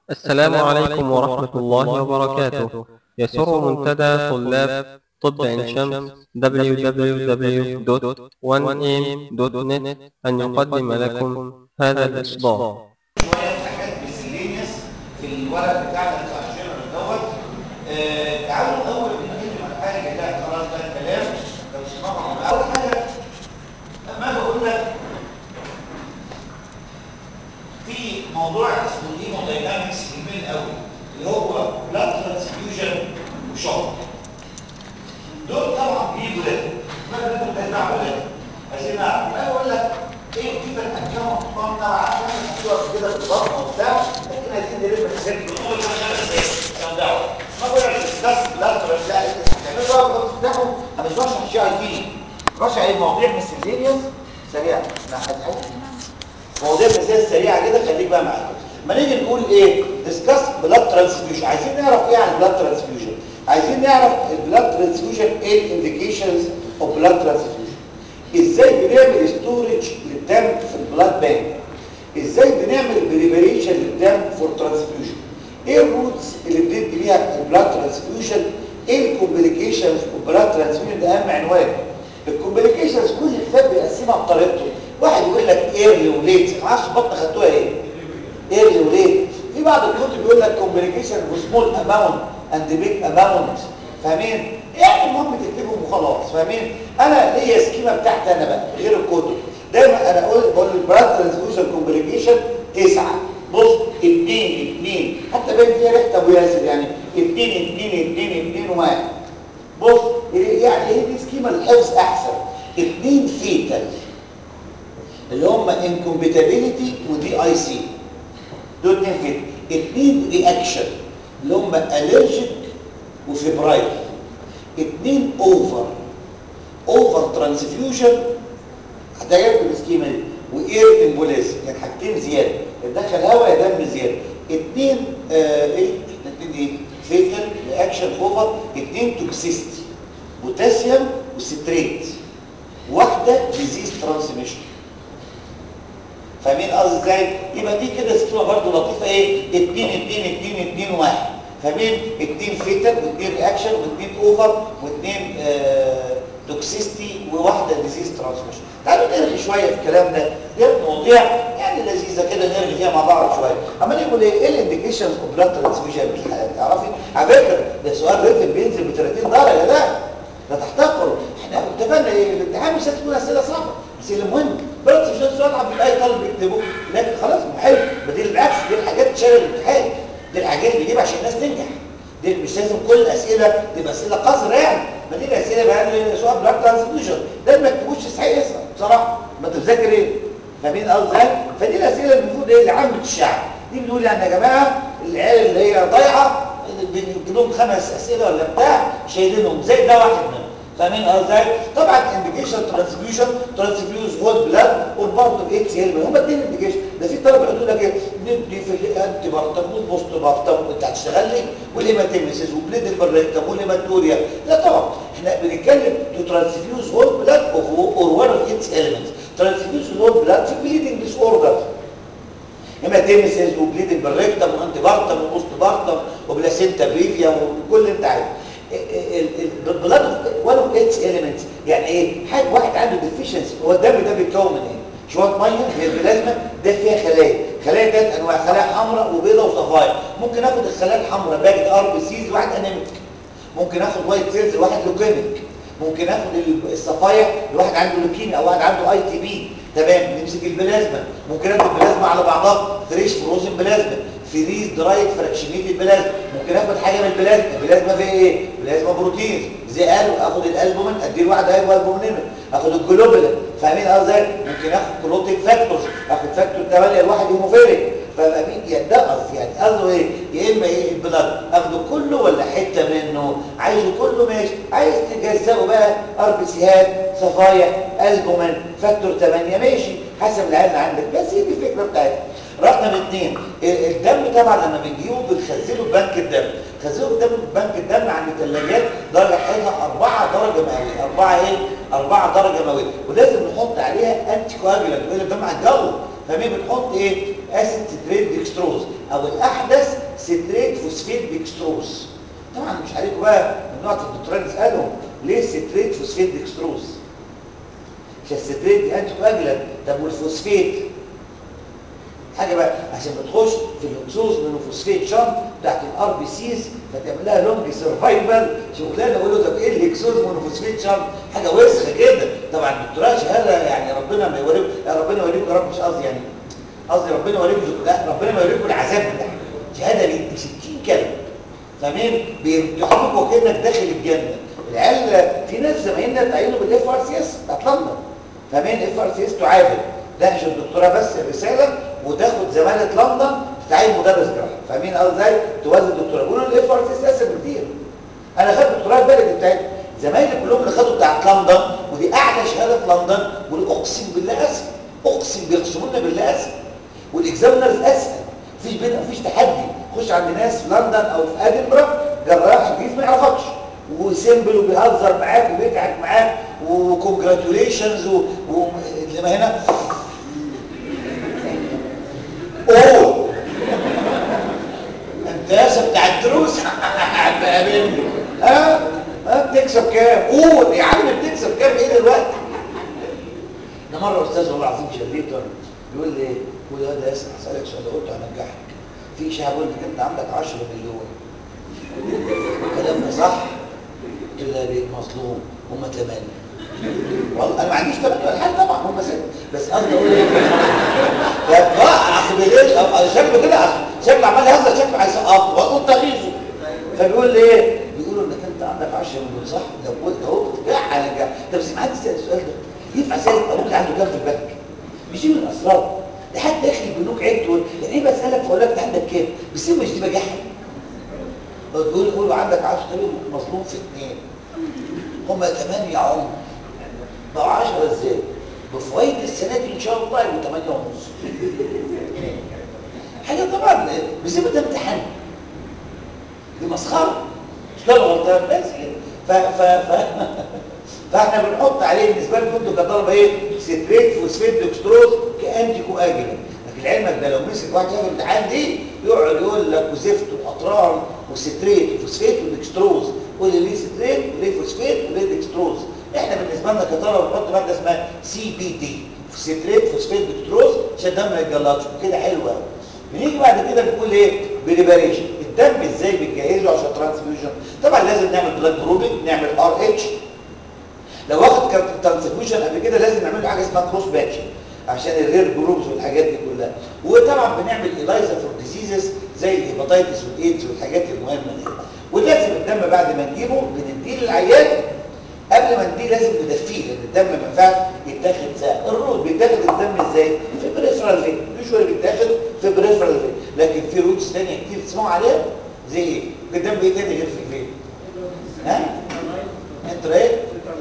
السلام عليكم ورحمة الله وبركاته يسر منتدى طلاب طب عين شمس www.1am.net أن يقدم لكم هذا الإصدار شويه حاجات miscellaneous في الورق بتاعنا بتاع الجنرال دوت آه، تعالوا الاول نتكلم عن حاجه لا خلاص ده الكلام لو تسمعوا من اول حاجه لما اجي اقول لك في موضوع اسمه الهيموداينامكس يهمني قوي اللي هو بلاد ترانسفيوجن وشوك دول طبعا بيجوا لك ما بدهم تتبع ولاد عايزين نعرف يبقى اقول لك ايه كيف الحكام والحكام طبعا عشان نحطوها كده بالضبط وبتاع لكن عايزين نلم الحاجات دي اول ما شغال ازاي عشان دعوه ما بقول لك ديسكاس بلاد لا تعملوا بقى بالضبط بتاعهم انا مش بشرح شي اي تي بشرح ايه مواضيع ميسلينيوس سريعه لا حد حاجه مواضيع مثال سريعه كده خليك بقى معايا ما نيجي نقول ايه ديسكاس بلاد ترانسفيوجن عايزين نعرف ايه عن البلاد ترانسفيوجن عايزين نعرف البلاد ترانسفيوجن ايه الانديكيشنز اوف بلاد ترانسفيوجن ازاي بنعمل ستورج للدم في البلاد بانك ازاي بنعمل بريبريشن للدم فور ترانسفيوجن ايه الروتس اللي بندي بيها البلاد ترانسفيوجن ايه الكومبليكيشنز اوف بلاد ترانسفيوجن ده اهم عنوان الكومبليكيشنز كل كتاب بيقسمها بطريقته واحد يقول لك ايرلي وليت ما اعرفش بطن خدتوها ايه ايرلي وليت في بعض الكتب بيقول لك كومبليكيشن وسمول اماونت اند بيج اماونت فاهمين يعني المهم تكتبهم وخلاص فاهمين انا ليا سكيما بتاعتي انا بقى غير الكتب دايما انا اقول بقول البلاد ترانسفيوجن كومبليكيشن تسعه بص اثنين اثنين حتى باين فيها ريحه ابو ياسر يعني اثنين اثنين اثنين اثنين واحد بص يعني هي دي سكيما الحفظ احسن اثنين فيتال اللي هم انكومباتيبيليتي ودي اي سي دول اتنين فيتال اثنين رياكشن اللي هم الرجيك وفيبرايل اتنين اوفر اوفر ترانسفيوجن هتعرفوا السكيما دي واير امبوليزم يعني حاجتين زياده يدخل هواء يا دم زياده اتنين آه ايه اتنين ايه فيتال رياكشن اوفر اتنين توكسيستي بوتاسيوم وستريت واحده ديزيز ترانسميشن فاهمين قصدي ازاي يبقى دي كده سكيما برضه لطيفه ايه 2 2 2 2 1 فاهمين اتنين فيتال واثنين رياكشن واثنين اوفر واثنين آه توكسيستي وواحده ديزيز ترانسميشن تعالوا نرغي شويه في الكلام ده دي مواضيع يعني لذيذه كده نرغي فيها مع بعض شويه اما نقول ايه ايه الانديكيشنز اوف بلاد ترانسفيوجن تعرفي على فكره ده سؤال ريتم بينزل ب 30 درجه ده ده تحتقره احنا اتفقنا ايه الامتحان مش هتكون اسئله صعبه اسئله مهمه بلاد ترانسفيوجن سؤال عم اي طالب يكتبه لكن خلاص حلو بديل بالعكس دي الحاجات تشغل الامتحان دي الحاجات اللي بيجيبها عشان الناس تنجح دي مش لازم كل الاسئله تبقى اسئله قصيره يعني ما دي الاسئله بقى سؤال بلاك ترانسفيوجن ده ما تكتبوش صحيح اسمه بصراحه ما تذاكر ايه فاهمين قصدي فدي الاسئله المفروض ايه لعامه الشعب دي بنقول يعني يا جماعه العيال اللي هي ضايعه بنجيب لهم خمس اسئله ولا بتاع شايلينهم زي ده واحد منهم فاهمين قصدي طبعا انديكيشن ترانسفيوجن ترانسفيوز هول بلاد وبرضه اتش ال هم اتنين انديكيشن ده في طلبه يقول لك ايه ندي في الانتي بارتم والبوست بارتم انت هتشتغل لي والهيماتيميسيس وبليد البريكتم والهيماتوريا لا طبعا احنا بنتكلم تو ترانسفيوز هول بلاد اوف اور وان اوف اتس اليمنتس ترانسفيوز هول بلاد في بليدنج ديس اوردر هيماتيميسيس وبليد البريكتم وانتي بارتم وبوست بارتم وبلاسينتا بريفيا وكل اللي انت عايزه البلاد وان اوف اتس اليمنتس يعني ايه حاجه واحد عنده ديفيشنسي هو الدم ده بيتكون من ايه شويه ميه هي البلازما ده فيها خلايا خلايا ثلاث انواع خلايا حمراء وبيضاء وصفايا ممكن اخد الخلايا الحمراء باجد ار بي سيز واحد انيميك ممكن اخد وايت سيلز واحد لوكيميك ممكن اخد الصفايا لواحد عنده لوكيميا او واحد عنده اي تي بي تمام نمسك البلازما ممكن اخد البلازما على بعضها فريش فروزن بلازما فريز درايد فراكشنيتد بلازما ممكن اخد حاجه من البلازما البلازما فيها ايه بلازما بروتينز زي قالوا اخد الالبومين ادي واحد هيبقى البومين اخد الجلوبولا فاهمين قصدي ممكن اخد كلوتيك فاكتورز اخد فاكتور 8 لواحد هيموفيليك فامين يعني ده قصدي يعني قصده ايه يا اما ايه البلاد اخده كله ولا حته منه عايزه كله ماشي عايز تجزئه بقى ار بي سيهات صفايح البومين فاكتور 8 ماشي حسب العين اللي عندك بس هي دي الفكره بتاعتها رقم اثنين الدم طبعا لما بنجيبه بنخزنه في بنك الدم خزنه في دم بنك الدم عند الثلاجات درجه حرارتها 4 درجه مئويه 4 ايه 4 درجه مئويه ولازم نحط عليها انتي كواجولانت ولا الدم على الجو فمين بنحط ايه اسيد ستريت ديكستروز او الاحدث ستريت فوسفيت ديكستروز طبعا مش عليكم بقى ممنوع في الدكتوراه نسالهم ليه ستريت فوسفيت ديكستروز عشان الستريت دي انتي كواجلانت طب والفوسفيت حاجه بقى عشان بتخش في الاكسوز مونوفوسفيت شنط بتاعت الار بي سيز فتعمل لها لونج سرفايفل شغلانه اقول له طب ايه الاكسوز مونوفوسفيت شنط حاجه وسخه كده طبعا الدكتوراه شهاده يعني ربنا ما يوريكم يا ربنا يوريكم يا رب مش قصدي يعني قصدي ربنا يوريكم لا ربنا ما يوريكم العذاب ده شهاده ب 60 كلمه فاهمين بيمتحنوك وكانك داخل الجنه العيال في ناس زمايلنا تعينوا بالاف ار سي اس بتاعت لندن فاهمين اف ار سي اس تعادل تحجز الدكتوراه بس الرساله وتاخد زماله لندن تتعين مدرس جراحه فاهمين قصدي ازاي توازن الدكتوراه بيقولوا الاف ار سي اس اسهل بكتير انا خدت دكتوراه البلد بتاعتي زمايلي كلهم اللي خدوا بتاعت لندن ودي اعلى شهاده في لندن ودي اقسم بالله اسهل اقسم بيقسمونا بالله اسهل والاكزامنرز اسهل مفيش بين مفيش تحدي خش عند ناس في لندن او في ادنبرا جراح انجليزي ما يعرفكش وسيمبل وبيهزر معاك وبيضحك معاك وكونجراتيوليشنز انما هنا اوه انت يا بتاع الدروس بقابلني ها ها بتكسب كام قول يا عم بتكسب كام ايه دلوقتي ده مره استاذ والله العظيم شديته يقول لي يقول لي يا ياسر هسالك سؤال قلت هنجحك في اشاعه بيقول لك انت عندك 10 مليون الكلام ده صح قلت له ليه مظلوم هم 8 والله انا ما عنديش 8 ولا حاجه طبعا هم 6 بس قصدي اقول ايه اخ بالليل شكله كده شكله عمال يهزر شكله هيسقط واقول تغيظه فبيقول لي ايه بيقولوا انك انت عندك 10 مليون صح لو قلت اهو هنجح طب سمعت السؤال ده ينفع سالك ابوك عنده كام في البنك مش من الاسرار ده حد داخل البنوك عيبته يعني ايه بسالك فاقول لك انت عندك كام بس مش دي بجحه تقول يقولوا عندك 10 تقول مظلوم في اثنين هم 8 عمر بقوا 10 ازاي بفوائد السنه دي ان شاء الله يبقوا 8 ونص حاجه طبعا بسبب ده امتحان دي مسخره مش كده غلطان بس كده ف ف ف فاحنا بنحط عليه بالنسبه لكم انتوا كطلبه ايه ستريت فوسفيت دكستروز كانتي كواجلنت لكن علمك ده لو مسك واحد في الامتحان دي يقعد يقول لك وزفت واطران وستريت وفوسفيت ودكستروز قول لي ليه ستريت وليه فوسفيت وليه دكستروز احنا بالنسبه لنا كطلبه بنحط ماده اسمها سي بي دي ستريت فوسفيت دكستروز عشان الدم ما يتجلطش كده حلو قوي بنيجي بعد كده بنقول ايه بريباريشن الدم ازاي بنجهزه عشان ترانسفيوجن طبعا لازم نعمل بلاد جروبنج نعمل ار اتش لو واخد ترانسفيوجن قبل كده لازم نعمل له حاجه اسمها كروس باتش عشان الرير جروبز والحاجات دي كلها وطبعا بنعمل الايزا فور ديزيزز زي الهيباتيتس والايدز والحاجات المهمه دي ولازم الدم بعد ما نجيبه بنديه للعيان قبل ما نديه لازم ندفيه لان الدم ما ينفعش يتاخد ساعه الروت بيتاخد الدم ازاي في بريفرال فين يوجوالي بيتاخد في بريفرال فين لكن في روتس ثانيه كتير تسمعوا عليها زي ايه الدم ايه تاني غير في الفين ها انتوا ايه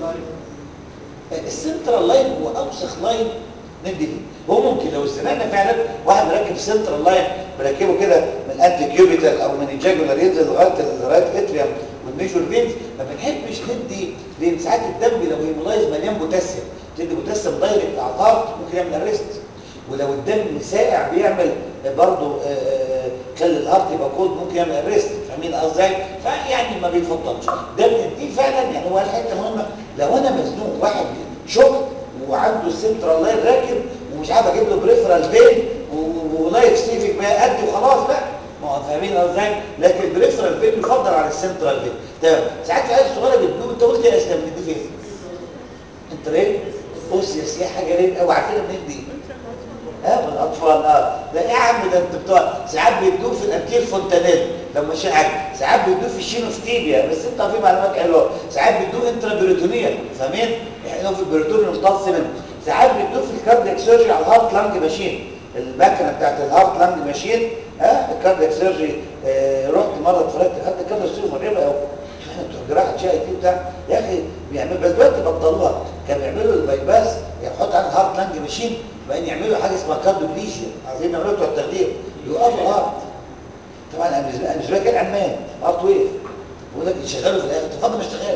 السنترال لاين هو اوسخ لاين ندي فيه هو ممكن لو استنانا فعلا واحد مركب سنترال لاين مركبه كده من الانتي كيوبيتال او من الجاجولار ينزل لغايه الرايت اتريوم والميجور فينز ما بنحبش ندي لان ساعات الدم لو هيمولايز مليان بوتاسيوم تدي بوتاسيوم دايركت على الهارت ممكن يعمل ارست ولو الدم ساقع بيعمل برضه خلي الهارت يبقى كولد ممكن يعمل ارست فاهمين قصدي فيعني ما بيتفضلش ده بنديه فعلا يعني هو الحته مهمه لو انا مزنوق واحد شوك وعنده السنترال لاين راكب ومش عارف اجيب له بريفرال فين ولايف سيفنج بقى قد وخلاص لا ما هو فاهمين ازاي لكن البريفرال فين يفضل على السنترال فين تمام ساعات في عيال صغيره بتدوب انت قلت يا اسلام بتدي فين انت ليه بص يا سياح حاجه ليه قوي عارفين بندي ها من الاطفال اه ده ايه يا عم ده انت بتوع ساعات بيدوب في الانتير فونتانيل لو مش عارف ساعات بيدوب في الشينوفتيبيا بس انت في معلومات حلوه ساعات بيدوب انترا بيروتونيا فاهمين احنا في البيروتون الممتص منه ساعات بيدوب في الكاردياك سيرجري على الهارت لانج ماشين المكنه بتاعت الهارت لانج ماشين ها الكاردياك سيرجري آه رحت مره اتفرجت خدت الكاردياك سيرجري مريبه قوي احنا بتوع جراحه شاي دي بتاع يا اخي بيعمل بس دلوقتي بطلوها كانوا بيعملوا البايباس يحط على الهارت لانج ماشين بقى يعملوا حاجه اسمها كارديوبليجيا عايزين يعملوا بتوع التخدير يوقفوا الهارت طبعا انا بالنسبه لي كان عمان هارت ويف بقول لك يشغلوا في الاخر تفضل ما اشتغل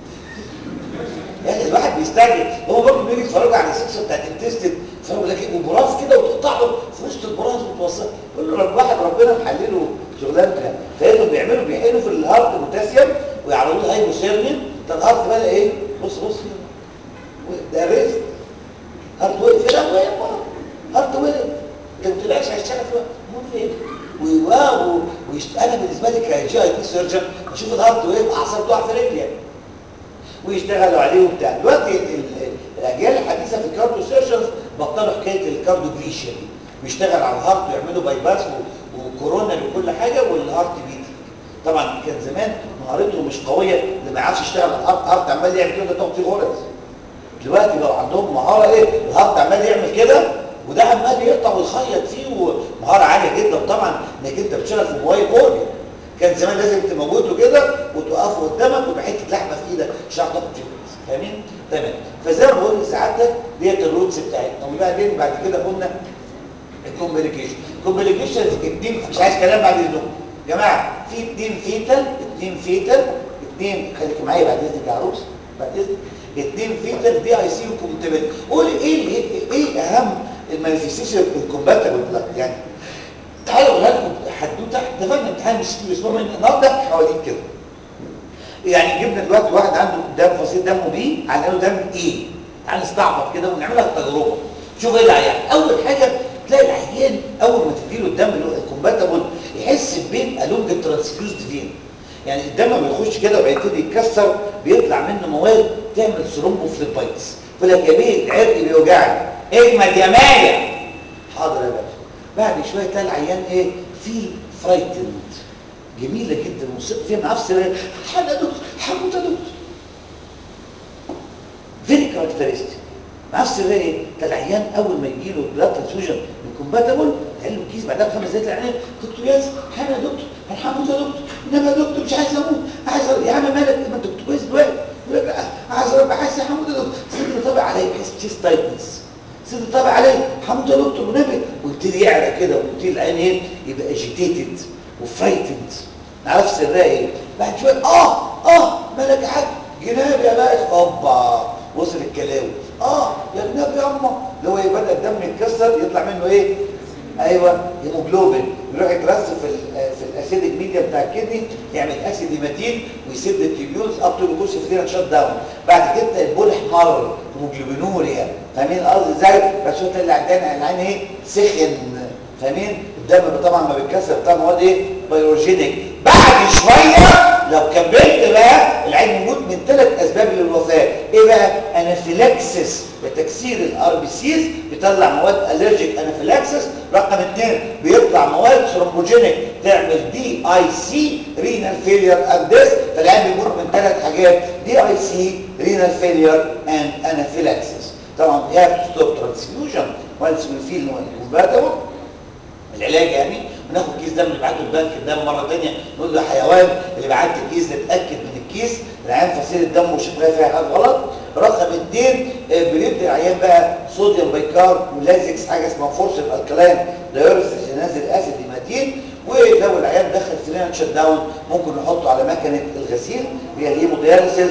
يعني الواحد بيستعجل هو برضه بيجي يتفرجوا على السكسه بتاعت التستد فيقول لك ايه وبراس كده وتقطع له في وسط البراز وتوصل يقول له واحد ربنا محلله شغلانه فلقيتهم بيعملوا بيحقنوا في الهارت بوتاسيوم ويعرضوا له هايبوثيرميا ده الهارت بدا ايه بص بص ده ريست هارت وقف لا وقف هارت وقف انت ما طلعش هيشتغل في مو فين وواو ويشت... انا بالنسبه لي كجي اي بي سيرجن بشوف الهارت وقف اعصاب تقع في رجلي يعني. ويشتغلوا عليه وبتاع دلوقتي ال- الاجيال الحديثه في الكارديو سيرجنز بطلوا حكايه الكارديو جليشيا دي بيشتغل على الهارت ويعملوا باي باس و- وكورونا وكل حاجه والهارت بيتنج طبعا كان زمان مهارته مش قويه اللي ما يعرفش يشتغل على الهارت هارت عمال يعمل كده تقعد فيه غرز دلوقتي بقى عندهم مهاره ايه الهارت عمال يعمل كده وده عمال يقطع ويخيط فيه ومهاره عاليه جدا طبعا انك انت بتشتغل في موبايل اورجن كان زمان لازم تموته كده وتوقفه قدامك وبحته لحمه في ايدك مش هتعرف تاخد فيه فاهمين تمام فزي ما بقول لسعادتك ديت الروتس بتاعتنا وبعدين بعد كده قلنا الكومبليكيشن كومبليكيشنز اتنين مش عايز كلام بعد اذنكم يا جماعه في اتنين فيتال اتنين فيتال اتنين خليك معايا بعد اذنك يا عروس بعد اذنك اتنين فيتال دي اي سي وكومبتبل قول ايه ايه ايه اهم المانيفستيشن الكومباتبل بلاد يعني تعالوا اقولها لكم حدوته اتفقنا امتحان مش الاسبوع من النهارده حوالين كده يعني جبنا دلوقتي واحد عنده دم فصيل دمه بي على انه دم ايه تعال نستعبط كده ونعملها تجربه شوف ايه اللي هيحصل اول حاجه تلاقي العيان اول ما تديله الدم اللي هو الكومباتبل يحس بين الونج الترانسفيوزد فين يعني الدم ما يخش كده ويبتدي يتكسر بيطلع منه مواد تعمل ثرومبوفليبايتس يقول لك يا بيه العرق بيوجعني اجمد يا مايا حاضر يا باشا بعد شويه تلاقي العيان ايه فيل فرايتند جميله جدا موسيقى فيها معاه في سرير حاجه يا دكتور حموت يا دكتور فيري كاركترستيك معاه في سرير ايه؟ ده العيان اول ما يجي له بلاد ترانسفيوجن كومباتبل تعمل له كيس بعدها بخمس دقايق العيان دكتور ياسر حاجه يا دكتور انا هموت يا دكتور انما يا دكتور مش عايز اموت عايز أ... يا عم مالك ما انت كنت كويس دلوقتي يقول لك لا عايز ابقى حاسس هموت يا دكتور صدري طابع عليا بحس تشيست تايتنس صدري طابع عليا هموت يا دكتور ونبي ويبتدي يعرق كده ويبتدي العين ايه يبقى اجيتيتد وفرايتند عارف سرها ايه بعد شويه اه اه مالك يا حاج جناب يا باشا اوبا وصل الكلاوي اه يا جناب يا اما اللي هو بدا الدم يتكسر يطلع منه ايه ايوه هيموجلوبين يروح يترسب في ال في الاسيدك ميديا بتاع الكدني يعمل اسيد هيماتين ويسد التيبيولز اب تو جلوكوز فيرين شات داون بعد كده البول احمر هيموجلوبينوريا فاهمين قصدي ازاي بس هو اللي عندنا العين ايه سخن فاهمين الدم طبعا ما بيتكسر بتاع مواد ايه بيروجينيك بعد شويه لو كملت بقى العين يموت من ثلاث اسباب للوفاه ايه بقى انافيلاكسس بتكسير الار بي سيز بيطلع مواد الرجيك انافيلاكسس رقم اثنين بيطلع مواد ثرومبوجينيك تعمل دي اي سي رينال فيلير اند ديس فالعين بيموت من ثلاث حاجات دي اي سي رينال فيلير اند انافيلاكسس طبعا we have to stop transfusion once we feel compatible العلاج يعني بناخد كيس دم نبعته البنك الدم مره ثانيه نقول له حيوان اللي بعت كيس نتاكد من الكيس العيان فصيل الدم وشكلها فيها حاجه غلط رقم اثنين بندي العيان بقى صوديوم بايكار ولازكس حاجه اسمها فورس الالكلاين دايوريسيس ينزل اسيد هيماتين ولو العيان دخل سيلين شت داون ممكن نحطه على مكنه الغسيل هي الهيمودياليسيس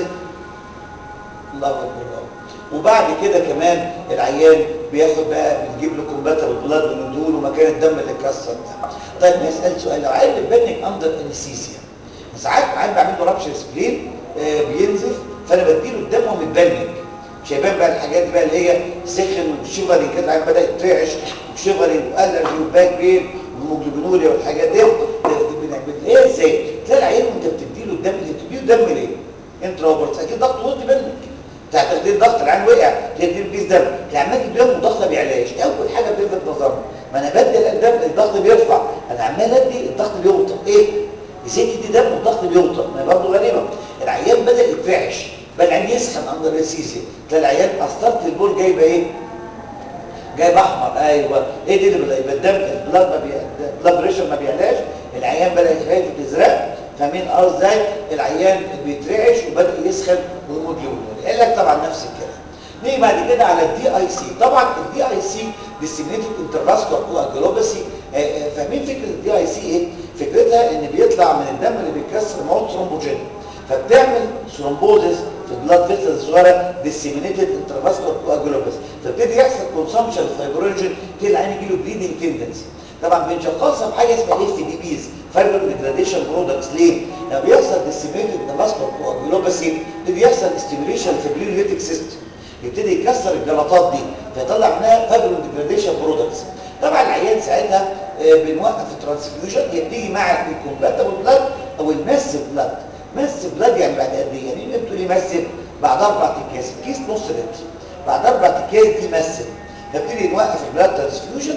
الله اكبر وبعد كده كمان العيان بياخد بقى بنجيب له كومباتبل بلاد ونديه له مكان الدم اللي اتكسر ده طيب نسال سؤال لو عيان بتبنك اندر انستيزيا ساعات عيان بعمل له رابشر سبلين آه بينزف فانا بديله الدم وهو متبنك مش هيبان بقى الحاجات بقى اللي هي سخن وشيفري كده العيان بدا يترعش وشيفري والرجي وباك بين والهيموجلوبينوريا والحاجات دي بنعمل ايه ازاي؟ تلاقي العيان وانت بتديله الدم اللي بتديله دم ليه؟ انت روبرتس اكيد ضغطه وطي منك بتاع تخدير ضغط العين وقع تديله كيس دم عمال تديله الضغط ما بيعلاش اول حاجه بتلفت نظرنا ما انا بدي الدم الضغط بيرفع انا عمال ادي الضغط بيوطى ايه ازاي تدي دم والضغط بيوطى ما هي برضه غريبه العيان بدا يترعش بل العيان يسخن اندر السيسي تلاقي العيان قسطره البول جايبه ايه جايب احمر ايوه ايه دي اللي يبقى الدم البلاد ما بي... البلاد بريشر ما بيعلاش العيان بدا يخاف تزرق فاهمين اه ازاي العيان بيترعش وبدا يسخن ويموت لونه قال لك طبعا نفس الكلام نيجي بعد كده على الدي اي سي طبعا الدي اي سي ديسيمينيتد انترفاسكولار كواجولوباسي فاهمين فكره الدي اي سي ايه فكرتها ان بيطلع من الدم اللي بيتكسر مواد ثرومبوجين فبتعمل ثرومبوزس في البلاد فيسلز الصغيره ديسيمينيتد انترفاسكولار كواجولوباسي فبتدي يحصل كونسامشن فايبروجين تلاقي العين يجي له بليدنج تندنسي طبعا بنشخصها بحاجه اسمها اف دي بيز فايبر ديجراديشن برودكتس ليه؟ لما بيحصل ديسيميتد فاسكولار كواجولوباسي بيحصل ستيميوليشن في البريوليتيك سيستم يبتدي يكسر الجلطات دي فيطلع منها فايبر ديجراديشن برودكتس طبعا العيان ساعتها بنوقف الترانسفيوجن يبتدي مع الكومباتبل بلاد او الماسيف بلاد ماسيف بلاد يعني بعد قد ايه؟ يعني انت بتقولي ماسيف بعد اربع اكياس كيس نص لتر بعد اربع اكياس دي ماسيف نبتدي نوقف البلاد ترانسفيوجن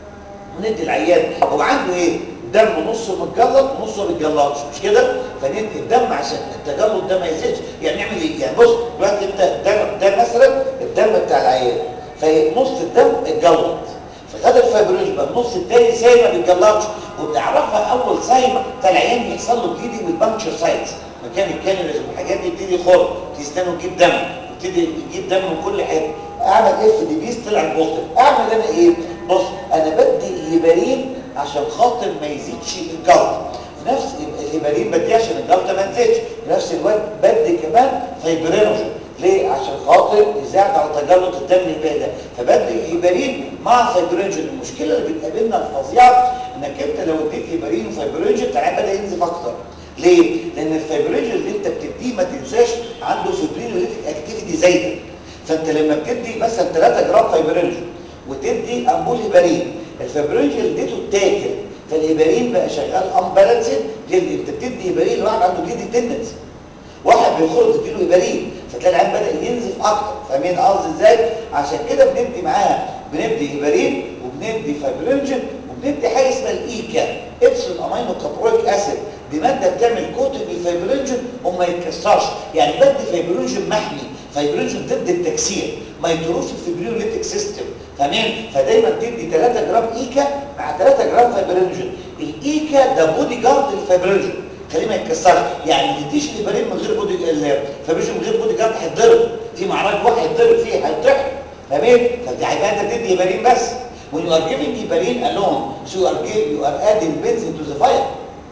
وندي العيان هو عنده ايه؟ دم نصه متجلط ونصه ما بيتجلطش مش كده؟ فندي الدم عشان التجلط ده ما يزيدش يعني نعمل ايه؟ يعني بص دلوقتي انت ده ده مثلا الدم بتاع العيان فنص الدم اتجلط فخد الفيبروج بقى النص التاني سايب ما بيتجلطش وبنعرفها اول سايب بتاع العيان يحصل له بليدنج والبانكشر سايتس مكان الكانيولز والحاجات دي يبتدي يخر تستنى يجيب دم يبتدي يجيب دم من كل حته اعمل اف دي بيس طلع بوزيتيف اعمل انا ايه بص انا بدي هيبارين عشان خاطر ما يزيدش الجلط في نفس الهيبارين بدي عشان الجلطه ما تزيدش في نفس الوقت بدي كمان فايبرينوجين ليه عشان خاطر يساعد على تجلط الدم الباقي ده فبدي هيبارين مع فايبرينوجين المشكله اللي بتقابلنا الفظيعه انك انت لو اديت هيبارين وفايبرينوجين العيان بدا ينزف اكتر ليه لان الفايبرينوجين اللي انت بتديه ما تنساش عنده فيبرينوليتيك اكتيفيتي زايده فانت لما بتدي مثلا 3 جرام فايبرينوجين وتدي امبول هيبارين الفايبرينوجين اللي اديته اتاكل فالهيبارين بقى شغال امبالانسد انت بتدي هيبارين لواحد عنده بليدنج تندنسي واحد بيخرج تديله هيبارين فتلاقي العيان بدا ينزف اكتر فاهمين قصدي ازاي عشان كده بندي معاها بندي هيبارين وبندي فايبرينوجين وبندي حاجه اسمها الايكا ابسون امينو كابرويك اسيد دي ماده بتعمل كوتنج للفايبرينوجين وما يتكسرش يعني بدي فايبرينوجين محمي فايبرينوجين ضد التكسير ما يضروش الفيبريوليتيك سيستم تمام فدايما تدي 3 جرام ايكا مع 3 جرام فايبرينوجين الايكا ده بودي جارد للفايبرينوجين خليه ما يتكسرش يعني ما تديش الهيبارين من غير بودي الفايبرينوجين من غير بودي جارد هيتضرب في معركه واحد هيتضرب فيه هيطحن تمام فدي هيبقى انت تدي هيبارين بس when you are giving heparin alone so you are give, you are adding benzene to the fire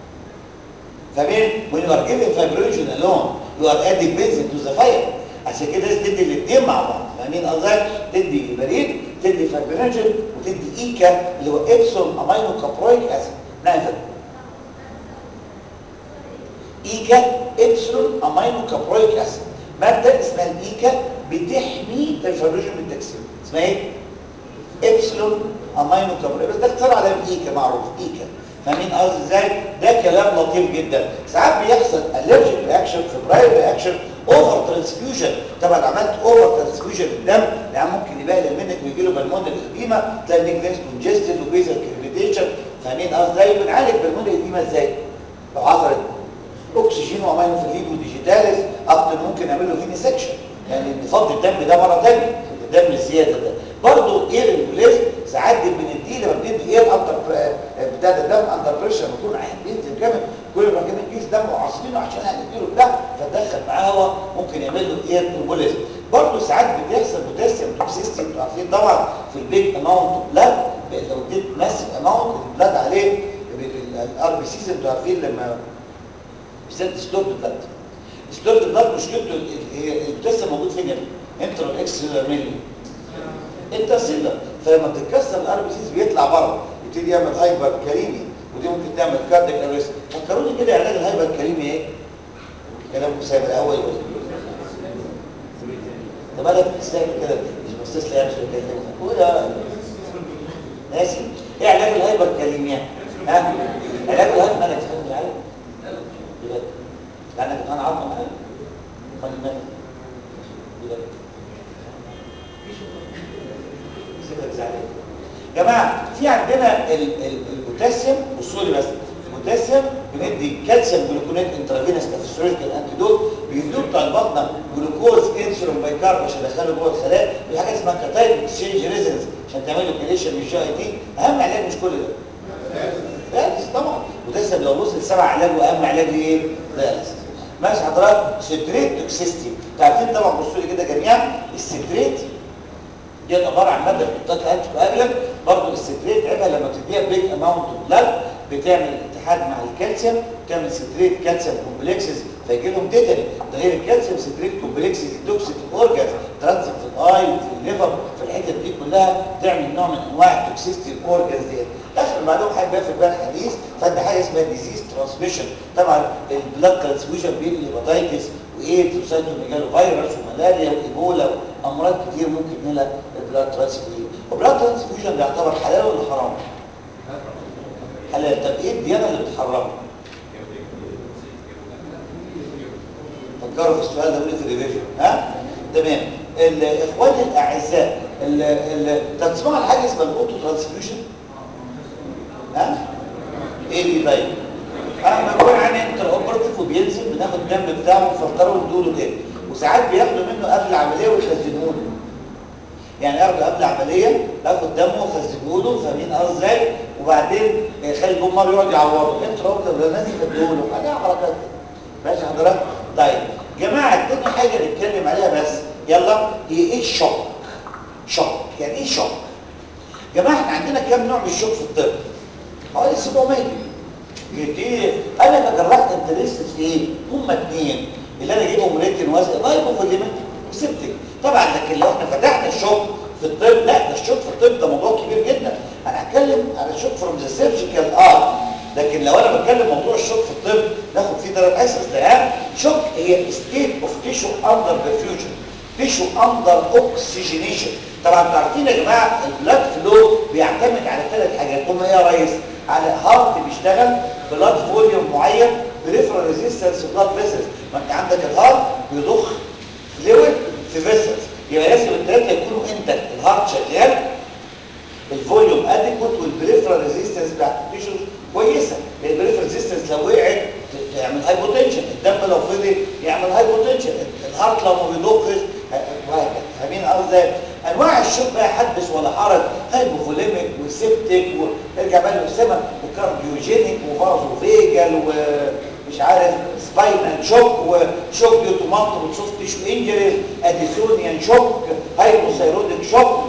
فاهمين when you are giving fibrinogen alone you are adding benzene to the fire عشان كده لازم تدي الاثنين مع بعض فاهمين قصدي تدي هيبارين تدي فايبرينوجين وتدي ايكا اللي هو ابسون امينو كابرويك اسيد نعم ايكا ابسون امينو كابرويك اسيد ماده اسمها الايكا بتحمي الفايبرينوجين من التكسير اسمها ايه ابسلون امينو كابرويك بس ده اختصار على ايكا معروف ايكا فاهمين قصدي ازاي ده كلام لطيف جدا ساعات بيحصل الرجيك رياكشن فبراير رياكشن اوفر ترانسفيوجن طبعا عملت اوفر ترانسفيوجن للدم يعني ممكن يبقى منك ويجي له بالمون الاديمه تلاقي النيك كونجستد وبيزل كريبيتيشن فاهمين قصدي ازاي بنعالج بالمون الاديمه ازاي لو حصلت اكسجين وامينو فليد وديجيتاليز اكتر ممكن نعمل له فيني سكشن يعني نفضي الدم ده مره ثانيه الدم الزياده ده برضه اير امبوليزم ساعات بنديه لما بندي اير اندر بتاع ده الدم اندر بريشر بيكون عين بينزل جامد كل ما كان كيس دم وعصرينه عشان هنديله بتاع فتدخل معاه هواء ممكن يعمل له اير امبوليزم برضه ساعات بتحصل بوتاسيوم توكسيستي انتوا عارفين طبعا في البيج اماونت بلاد لو اديت ماسك اماونت البلاد عليه الار بي سيز انتوا عارفين لما بالذات ستورد بلاد ستورد بلاد مشكلته البوتاسيوم موجود فين يا انترا اكس ملي انت سيلر فلما بتتكسر الار بي سيز بيطلع بره يبتدي يعمل هايبر كاريمي ودي ممكن تعمل كارديك ارست فكروني كده علاج الهايبر كاريمي ايه كلام سابق الاول يقول طب انا بتستاهل كده مش باصص لي يعني مش بكلمك قول يا ناسي ايه علاج الهايبر كاريميا ها علاج الهايبر انا تفهم العلاج بجد لانك انا عارفه معايا طب مالك بجد جماعة في عندنا البوتاسيوم والصوري بس البوتاسيوم بندي كالسيوم جلوكونات انترافينس كافيسوريكال انتيدوت بيدوا بتاع البطنه جلوكوز انسولين بايكارب عشان يدخله جوه الخلايا في حاجه اسمها كاتايب اكسشينج ريزنس عشان تعمل له كليشن من الجي اي تي اهم علاج مش كل ده دايلس طبعا وده لو وصل سبع علاج واهم علاج ايه؟ دايلس ماشي حضرتك ستريت توكسيستي عارفين طبعا بصوا لي كده جميعا الستريت دي عباره عن ماده بتحطها انتي كواجلانت برضه الستريت عيبها لما بتديها بيج اماونت اوف بلاد بتعمل اتحاد مع الكالسيوم بتعمل ستريت كالسيوم كومبلكسز فيجي لهم تيتاني ده غير الكالسيوم ستريت كومبلكسز توكسيك اورجانز ترانزيت في الاي في الليفر في الحتت دي كلها تعمل نوع من انواع التوكسيستي الاورجانز ديت اخر معلومه هيبقى في البال الحديث فانت حاجه اسمها ديزيز ترانسميشن طبعا البلاد ترانسميشن بين الهيباتيتس وايدز وسايتوميجالو فيروس وملاريا وايبولا وامراض كتير ممكن نلاقي البلاد ترانسفيوجن البلاد ترانسفيوجن ده يعتبر حلال ولا حرام؟ حلال طب ايه الديانه اللي بتحرمه؟ فكروا في السؤال ده قولي في الريفيجن ها تمام الاخوان الاعزاء ال ال طب تسمعوا عن حاجه اسمها الاوتو ترانسفيوجن ها ايه دي طيب اما يكون عندي انتر اوبرتيف وبينزل بناخد الدم بتاعه ونفلتره وندوله تاني وساعات بياخدوا منه قبل العمليه ويخزنوه له يعني ياخدوا قبل العمليه ياخد دمه ويخزنوه له فاهمين قصدي ازاي وبعدين يخلي الجمهور يقعد يعوضه انتر اوبرتيف ولا نازل يدوله له حاجه حركات كده ماشي حضرتك طيب جماعه تاني حاجه نتكلم عليها بس يلا هي ايه الشوك شوك يعني ايه شوك جماعه احنا عندنا كام نوع من الشوك في الطب حوالي 700 كتير انا كجراح انترستد في ايه هم اثنين اللي انا اجيبهم ريتن وزن لايبوفوليمنت وسبتك طبعا لكن لو احنا فتحنا الشوك في الطب لا ده الشوك في الطب ده موضوع كبير جدا انا هتكلم على الشوك فروم ذا سيرجيكال ار لكن لو انا بتكلم موضوع الشوك في الطب ناخد فيه ثلاث حصص ده شوك هي ستيت اوف تيشو اندر برفيوجن تيشو اندر اوكسجينيشن طبعا انتوا عارفين يا جماعه البلاد فلو بيعتمد على ثلاث حاجات هم ايه يا ريس على هارت بيشتغل بلاد فوليوم معين بريفرال ريزيستنس بلاد فيسلز ما انت عندك الهارت بيضخ فلويد في فيسلز يبقى لازم الثلاثه يكونوا انت الهارت شغال الفوليوم اديكوت والبريفرال ريزيستنس بتاعت التيشوز كويسه البريفرال ريزيستنس لو وقعت تعمل هايبوتنشن الدم لو فضي يعمل هايبوتنشن الهارت لو ما بيضخش وهكذا فاهمين قصدي انواع الشوك بقى حدث ولا حرج هايبوفوليميك وسيبتيك وارجع بقى للسمك وكارديوجينيك وفازوفيجال ومش عارف سباينال شوك وشوك ديو تو مالتيبل سوفت تيشو انجريز اديسونيان شوك هايبوثايروديك شوك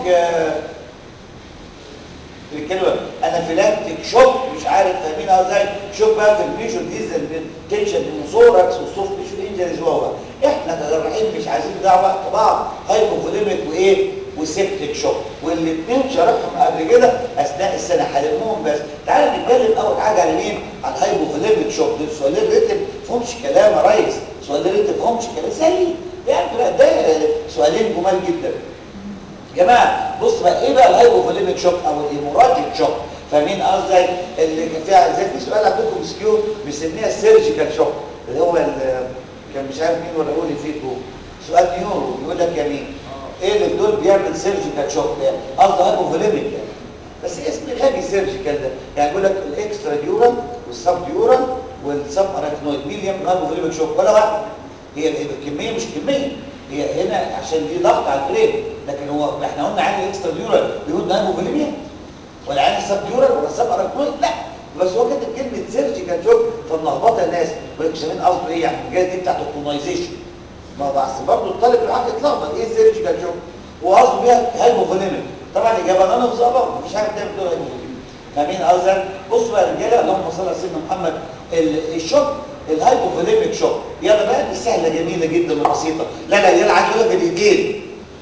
بيتكلموا انافيلاكتيك شوك مش عارف فاهمين ازاي شوك بقى في الميجور ديزل تنشن نيموثوركس والسوفت تيشو انجريز وهو احنا كجراحين مش عايزين دعوه بعض هايبوفوليميك وايه وسيبتيك شوك والاثنين شرحهم قبل كده اثناء السنه هلمهم بس تعالى نتكلم اول حاجه على مين على الهايبوفوليميك شوك دول سؤالين ريتم فهمش كلام يا ريس سؤالين ريتم فهمش كلام سليم يعني لا ده سؤالين جمال جدا جماعه بص بقى ايه بقى الهايبوفوليميك شوك او الهيموراجيك شوك فاهمين قصدي اللي كان فيها زي في سؤال عندكم سكيو بنسميها السيرجيكال شوك اللي هو كان مش عارف مين ولا قول لي فيكم سؤال نيورو يقول لك يا مين ايه اللي دول بيعمل سيرجيكال شوك يعني قصدي هايبوفوليميك يعني بس اسم غبي سيرجيكال ده يعني يقول لك الاكسترا ديورال والسب ديورال والسب اراكنويد مين يعمل هايبوفوليميك شوك ولا واحد هي الكميه مش كميه هي هنا عشان دي ضغط على البرين لكن هو احنا قلنا عين الاكسترا ديورال بيقول ده هايبوفوليميا ولا عين السب ديورال ولا السب اراكنويد لا بس هو كاتب كلمه سيرجيكال شوك فملخبطه الناس يقول لك شايفين قصده ايه يعني الجهاز دي بتاعت الكولونايزيشن ما هو بس برضه الطالب العقل اتلخبط ايه سيرجيكال شوك هو قصده بيها هايبوفوليميك طبعا الاجابه انا مصابه مفيش حاجه بتعمل دول هايبوفوليميك فاهمين قصدي بصوا بقى يا رجاله اللهم صل على سيدنا محمد الشوك الهايبوفوليميك شوك يلا بقى دي سهله جميله جدا وبسيطه لا لا يلا عايز اقولها بالايدين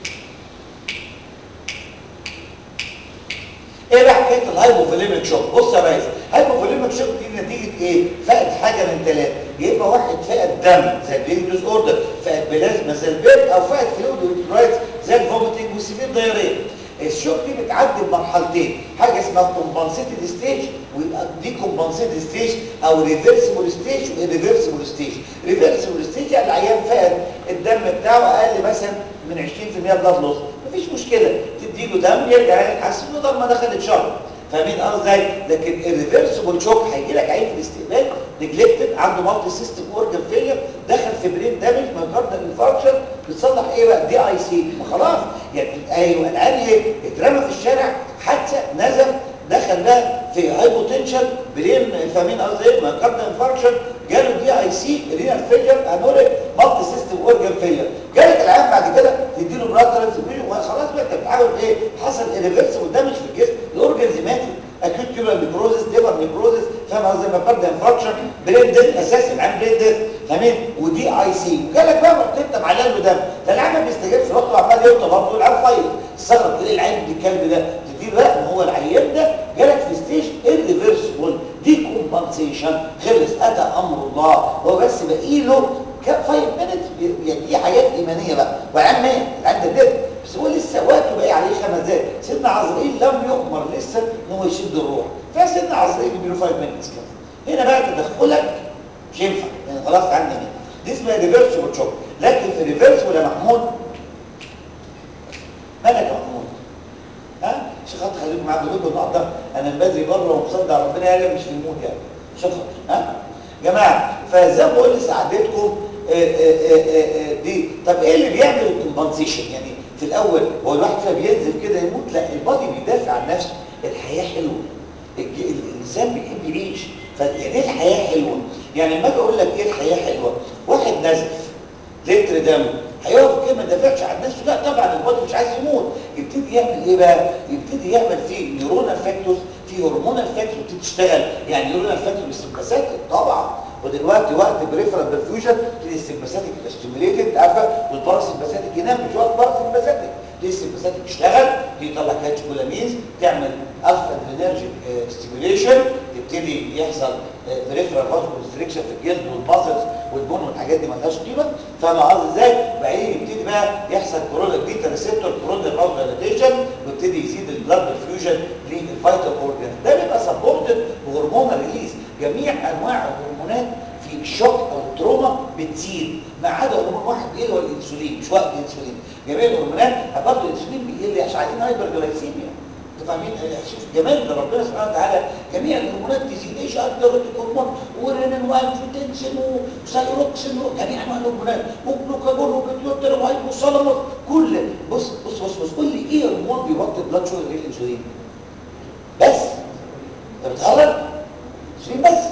ايه بقى حكايه الهايبوفوليميك شوك بص يا ريس هايبوفوليميك شوك دي نتيجه ايه فقد حاجه من ثلاثه يا اما واحد فقد دم زي البيري ديز اوردر فقد بلازما زي البيرد او فقد فلويد ويترايتس زي الفوميتنج والسيفير دايريا الشوك دي بتعدي بمرحلتين حاجه اسمها كومبنسيتد ستيج ويبقى دي كومبنسيتد ستيج او ريفرسبل ستيج وريفرسبل ستيج ريفرسبل ستيج يعني العيان فقد الدم بتاعه اقل مثلا من 20% بلاد لوس مفيش مشكله تديله دم يرجع يتحسن له ما دخلت شهر فاهمين قصدي لكن الريفرسبل شوك هيجي لك عين في الاستقبال نجلكتد عنده مالتي سيستم اورجن فيلير دخل في برين دامج مايكاردال انفاركشن بتصلح ايه بقى دي اي سي ما خلاص يعني ايوه العيان ايه اترمى في الشارع حادثه نزف دخل بقى في هايبوتنشن برين فاهمين قصدي ايه مايكاردال انفاركشن جاله دي اي سي رينال فيلير انوريك مالتي سيستم اورجن فيلير جالك العيان بعد كده تديله بلاد ترانسفيوجن وخلاص بقى انت بتحاول ايه حصل ريفرسبل دامج في الجسم الاورجنز ماتت اكيوت كيبر نيكروزس ليفر نيكروزس فاهم قصدي مايكاردال انفاركشن برين ديث اساسا العيان برين ديث فاهمين ودي اي سي وجالك بقى مرتبط معلقه له دم فالعيان ما بيستجابش وقته عمال يوطى برضه العيان فايض استغرب تلاقي العيان الكلب ده تديله لا ما هو العيان ده جالك في ستيج كومبنسيشن خلص اتى امر الله هو بس باقي له 5 مينتس يعني دي حاجات ايمانيه بقى وعلم مات عند الدب بس هو لسه وقته باقي عليه خمس دقايق سيدنا عزرائيل لم يؤمر لسه ان هو يشد الروح فسيدنا عزرائيل بيديله 5 مينتس كده هنا بقى تدخلك مش ينفع يعني خلاص عندي مين دي اسمها ريفرس وتشوك لكن في ريفرس ولا محمود مالك يا محمود ها شيخ خاطر خليكم معايا بقول النهارده انا من بدري بره ومصدع ربنا قال مش في المود يعني شيخ خاطر ها جماعه فزي ما بقول لسعادتكم دي طب ايه اللي بيعمل الكومبنسيشن يعني في الاول هو الواحد فيها بينزل كده يموت لا البادي بيدافع عن نفسه الحياه حلوه الانسان بيحب يعيش فيعني ايه الحياه حلوه يعني لما اجي اقول لك ايه الحياه حلوه واحد نزف لتر دم هيقف كده ما يدافعش عن نفسه لا طبعا البادي مش عايز يموت يبتدي يعمل ايه بقى يبتدي يعمل فيه نيورونال فاكتورز في هرمونال فاكتور بتبتدي تشتغل يعني نيورونال فاكتور السمباثيك طبعا ودلوقتي وقت بريفرال برفيوجن تلاقي السمباثيك يبقى ستيميوليتد عارفه والباراسمباثيك ينام مش وقت باراسمباثيك تلاقي السمباثيك تشتغل يطلع كاتشكولامينز تعمل الفا ادرينرجيك ستيميوليشن تبتدي يحصل بريفرال فاسكولاريزيشن في الجلد والبازلز والبون والحاجات دي مالهاش قيمه فاهم قصدي ازاي؟ بعدين يبتدي بقى يحصل كورونا بيتا ريسبتور كورونا فاسكولاريزيشن ويبتدي يزيد البلاد برفيوجن للفيتال اورجان ده بيبقى سبورتد بهرمون ريليز جميع انواع الهرمونات في الشوك او التروما بتزيد ما عدا هرمون واحد بيقل هو الانسولين مش وقت الانسولين جميع الهرمونات برضه الانسولين بيقل عشان عايزين هايبر جلايسيميا انتوا فاهمين شوف جمال ده ربنا سبحانه وتعالى جميع الهرمونات تزيد ايش اكتر هرمون ورينين وانفوتنسين وسايروكسين جميع انواع الهرمونات وجلوكاجون وبيتيوتر وهايبوثالاموس كل بص بص بص بص قول لي ايه هرمون بيوطي بلاد شوجر غير الانسولين بس انت بتهرج انسولين بس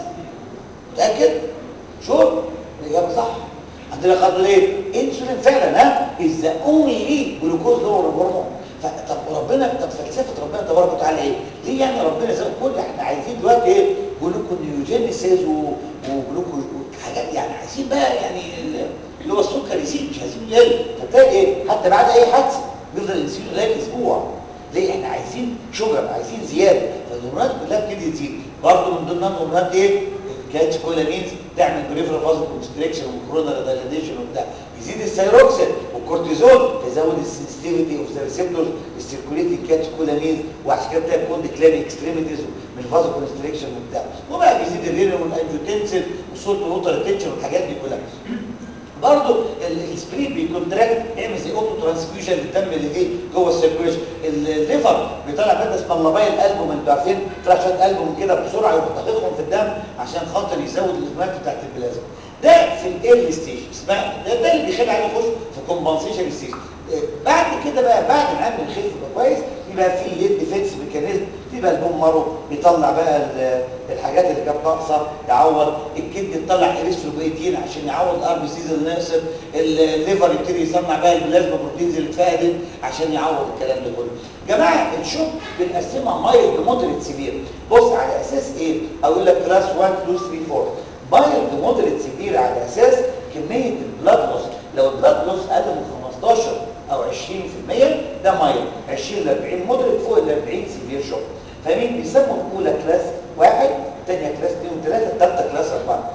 متاكد شوف الاجابه صح عندنا خدوا ايه انسولين فعلا ها از ذا اونلي جلوكوز لور هرمون طب وربنا طب فلسفه ربنا تبارك وتعالى ايه ليه يعني ربنا زي كل احنا عايزين دلوقتي ايه جلوكونيوجينيسيس وجلوكو حاجات يعني عايزين بقى يعني اللي هو السكر يزيد مش عايزين يقل فتلاقي ايه حتى بعد اي حادثه بيفضل الانسولين قليل اسبوع ليه احنا عايزين شجر عايزين زياده فالهرمونات كلها بتبتدي تزيد برضه من ضمن الهرمونات ايه الكاتشكولامينز تعمل بريفرال فازل كونستريكشن وكورونا دايليتيشن وبتاع يزيد الثيروكسين والكورتيزول تزود السنسيتيفيتي اوف ذا ريسبتورز السيركوليتنج كاتشكولامينز وعشان كده بتلاقي كوند كلامي اكستريميتيز من الفازل كونستريكشن وبتاع وبقى بيزيد الرينين والانجيوتنسين والسولت ووتر ريتنشن والحاجات دي كلها برضه السبرين بيكونتراكت يعمل زي اوتو ترانسفيوجن للدم اللي ايه جوه السيركوليشن الليفر بيطلع ماده اسمها اللابايل البوم انتوا عارفين طلع شويه البوم كده بسرعه يروح داخلهم في الدم عشان خاطر يزود الهرمونات بتاعت البلازما ده في الايرلي ستيج اسمها ده, ده اللي بيخلي عينه يخش في كومبنسيشن ستيج بعد كده بقى بعد ما عامل الخف يبقى كويس يبقى في ليد ديفنس ميكانيزم يبقى البوم مارو بيطلع بقى الحاجات اللي كانت ناقصه يعوض الكبد يطلع اريثروبويتين عشان يعوض الار بي سيز اللي ناقصه الليفر يبتدي يصنع بقى البلازما بروتينز اللي اتفقدت عشان يعوض الكلام ده كله جماعه الشوك بنقسمها مايلد مودريت سيفير بص على اساس ايه اقول لك كلاس 1 2 3 4 مايلد مودريت سيفير على اساس كميه البلاد لوس لو البلاد لوس اقل من 15 او 20% ده مايل 20 ل 40 مودريت فوق ال 40 سيفير شوك فاهمين بيسموا الاولى كلاس واحد الثانيه كلاس 2 وثلاثه الثالثه كلاس 4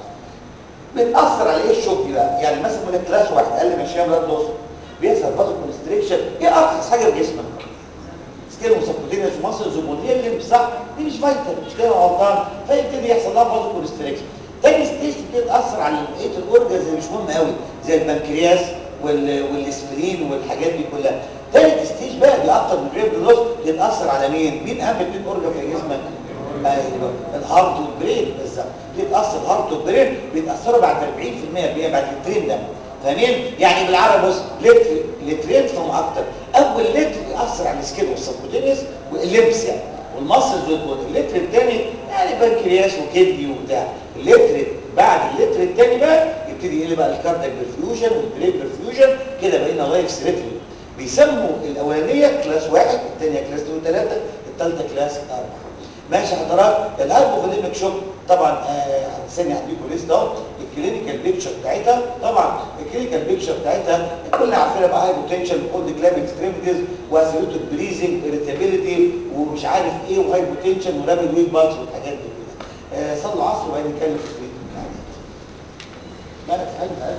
بتاثر على ايه الشوك دي بقى يعني مثلا يقول لك كلاس واحد اقل من 20 بلاد لوس بيحصل فازو كونستريكشن ايه ارخص حاجه في جسمك سكيل وسبكوتينيوس وماسلز وموديل صح دي مش فايتال مش كده غلطان فيبتدي يحصل لها فازو كونستريكشن تاني ستيج تبتدي تاثر على بقيه الاورجنز اللي مش مهم قوي زي البنكرياس والاسبرين والحاجات دي كلها ثالث ستيج بقى دي اكتر من البرين بلوس بيتاثر على مين مين اهم اثنين اورجن في جسمك ايوه الهارت والبرين بالظبط بيتاثر الهارت والبرين بيتاثروا بعد 40% بيه بعد اللترين ده فاهمين يعني بالعربي بص لتر لترين فهم اكتر اول لتر ياثر على السكين والسبكوتينيوس واللبس يعني والمصل والبون اللتر الثاني يعني بنكرياس وكدني وبتاع اللتر بعد اللتر الثاني بقى يبتدي يقل بقى الكاردياك برفيوجن والبرين برفيوجن كده بقينا لايف ثريتنج بيسموا الاولانيه كلاس واحد الثانيه كلاس 2 3 الثالثه كلاس 4 ماشي حضرات الهايبوفوليميك شوك طبعا آه ثانيه هديكم ليست اهو الكلينيكال بيكتشر بتاعتها طبعا الكلينيكال بيكتشر بتاعتها كلنا عارفينها بقى هايبوتنشن وكولد كلاب اكستريميتيز واسيروتيك بريزنج اريتابيليتي ومش عارف ايه وهايبوتنشن ورابيد ويت بالز والحاجات دي آه، صلوا العصر وبعدين نتكلم في البيت يعني مالك تعالى تعالى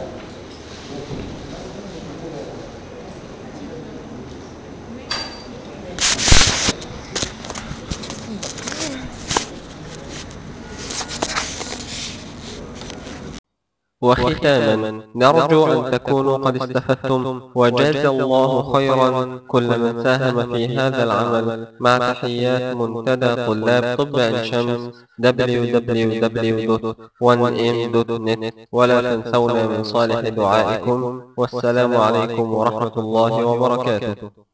وختاما نرجو أن تكونوا قد استفدتم وجاز الله خيرا كل من ساهم في هذا العمل مع تحيات منتدى طلاب طب عين شمس www.1m.net ولا تنسونا من صالح دعائكم والسلام عليكم ورحمة الله وبركاته